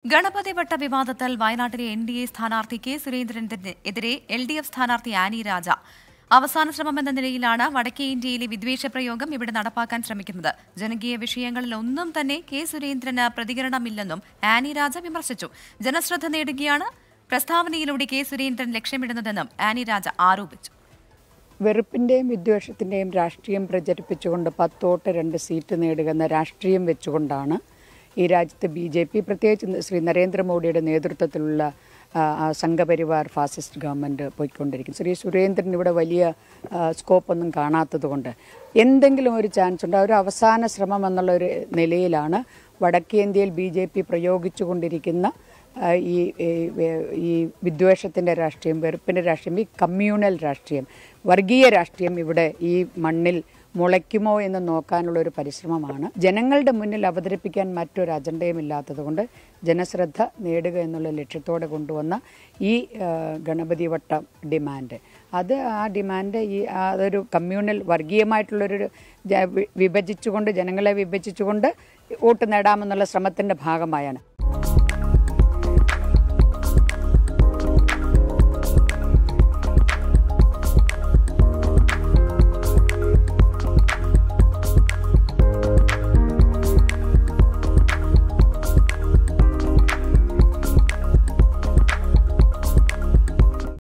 ഗണപതി വട്ട വിവാദത്തിൽ വയനാട്ടിലെ എൻ ഡി എ സ്ഥാനാർത്ഥി കെ സുരേന്ദ്രനെതിരെ എൽ ഡി എഫ് സ്ഥാനാർത്ഥി ആനി രാജ അവസാന ശ്രമം എന്ന നിലയിലാണ് വടക്കേ ഇന്ത്യയിലെ വിദ്വേഷ പ്രയോഗം ഇവിടെ നടപ്പാക്കാൻ ശ്രമിക്കുന്നത് ജനകീയ വിഷയങ്ങളിൽ ഒന്നും തന്നെ കെ സുരേന്ദ്രന് പ്രതികരണമില്ലെന്നും ആനി രാജ വിമർശിച്ചു ജനശ്രദ്ധ നേടുകയാണ് പ്രസ്താവനയിലൂടെ കെ സുരേന്ദ്രൻ ലക്ഷ്യമിടുന്നതെന്നും ആനി രാജ ആരോപിച്ചു വെറുപ്പിൻ്റെയും വിദ്വേഷത്തിൻ്റെയും രാഷ്ട്രീയം പ്രചരിപ്പിച്ചുകൊണ്ട് പത്തോട്ട് രണ്ട് സീറ്റ് നേടുക എന്ന രാഷ്ട്രീയം വെച്ചുകൊണ്ടാണ് ഈ രാജ്യത്ത് ബി ജെ പി പ്രത്യേകിച്ച് ശ്രീ നരേന്ദ്രമോദിയുടെ നേതൃത്വത്തിലുള്ള ആ, ആ സംഘപരിവാർ ഫാസിസ്റ്റ് ഗവൺമെൻറ് പോയിക്കൊണ്ടിരിക്കും ശ്രീ സുരേന്ദ്രൻ ഇവിടെ വലിയ സ്കോപ്പൊന്നും കാണാത്തതുകൊണ്ട് എന്തെങ്കിലും ഒരു ചാൻസ് ഉണ്ട് ആ ഒരു അവസാന ശ്രമം എന്നുള്ള ഒരു നിലയിലാണ് വടക്കേന്ത്യയിൽ ബി ജെ പി പ്രയോഗിച്ചുകൊണ്ടിരിക്കുന്ന ആ, ഈ ഈ- ഈ വിദ്വേഷത്തിൻ്റെ രാഷ്ട്രീയം വെറുപ്പിൻ്റെ രാഷ്ട്രീയം ഈ കമ്മ്യൂണൽ രാഷ്ട്രീയം വർഗീയ രാഷ്ട്രീയം ഇവിടെ ഈ മണ്ണിൽ മുളയ്ക്കുമോ എന്ന് നോക്കാനുള്ള ഒരു പരിശ്രമമാണ് ജനങ്ങളുടെ മുന്നിൽ അവതരിപ്പിക്കാൻ മറ്റൊരു അജണ്ടയും ഇല്ലാത്തതുകൊണ്ട് ജനശ്രദ്ധ നേടുക എന്നുള്ള ലക്ഷ്യത്തോടെ കൊണ്ടുവന്ന ഈ ആ, ഗണപതി വട്ട ഡിമാൻഡ് അത് ആ ഡിമാൻഡ് ഈ ആ, അതൊരു കമ്മ്യൂണൽ വർഗീയമായിട്ടുള്ളൊരു ജ- വി- വിഭജിച്ചുകൊണ്ട് ജനങ്ങളെ വിഭജിച്ചുകൊണ്ട് വോട്ട് നേടാമെന്നുള്ള ശ്രമത്തിൻ്റെ ഭാഗമായാണ്